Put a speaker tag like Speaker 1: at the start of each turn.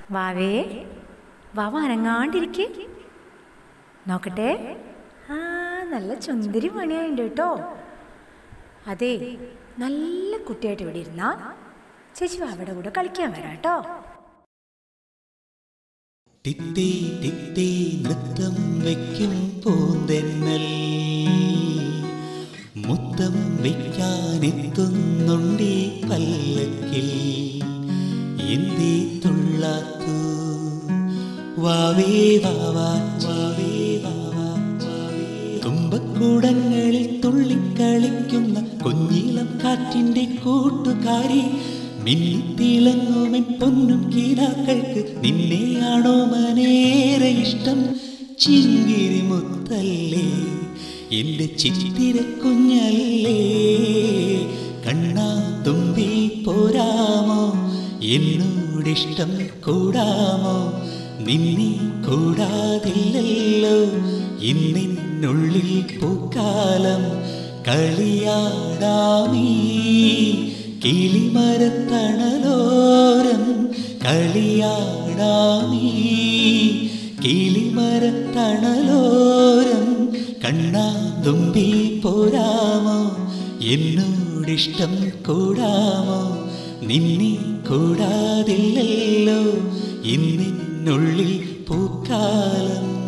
Speaker 1: വാവേ വാവ അനങ്ങാണ്ടിരിക്കെ നോക്കട്ടെ ആ നല്ല ചുന്തിരി പണിയായിണ്ട് കേട്ടോ അതെ നല്ല കുട്ടിയായിട്ട് ഇവിടെ ഇരുന്നാ ചേച്ചി വാവയുടെ കൂടെ കളിക്കാൻ വരാം കേട്ടോ
Speaker 2: തിത്തി തിത്തി നൃത്തം വയ്ക്കും പൂന്തെന്നൽ മുത്തം വയ്ക്കാനെത്തുന്നുണ്ടീ പല്ലക്കിൽ എന്തി തുള്ളാത്തു വാവേ വാവാ വാവേ വാവാ വാവേ തുമ്പക്കൂടങ്ങളിൽ തുള്ളിക്കളിക്കുന്ന കുഞ്ഞിളം കാറ്റിന്റെ കൂട്ടുകാരി മിന്നിത്തിളങ്ങുമൻ പൊന്നും കീനാക്കൾക്ക് നിന്നെയാണോ മനേറെ ഇഷ്ടം ചിങ്കിരി മുത്തല്ലേ എന്റെ ചിത്തിര കുഞ്ഞല്ലേ കണ്ണാ തുമ്പി പോരാമോ എന്നോടിഷ്ടം കൂടാമോ നിന്നെ കൂടാതില്ലല്ലോ ഇന്നിനുള്ളിൽ പൂക്കാലം കളിയാടാമീ കിളിമരത്തണലോരം കളിയാടാമീ കിളിമരത്തണലോരം കണ്ണാ തുമ്പി പോരാമോ എന്നോടിഷ്ടം കൂടാമോ നിന്നെ കൂടാതില്ലല്ലോ ഇന്നിനുള്ളിൽ പൂക്കാലം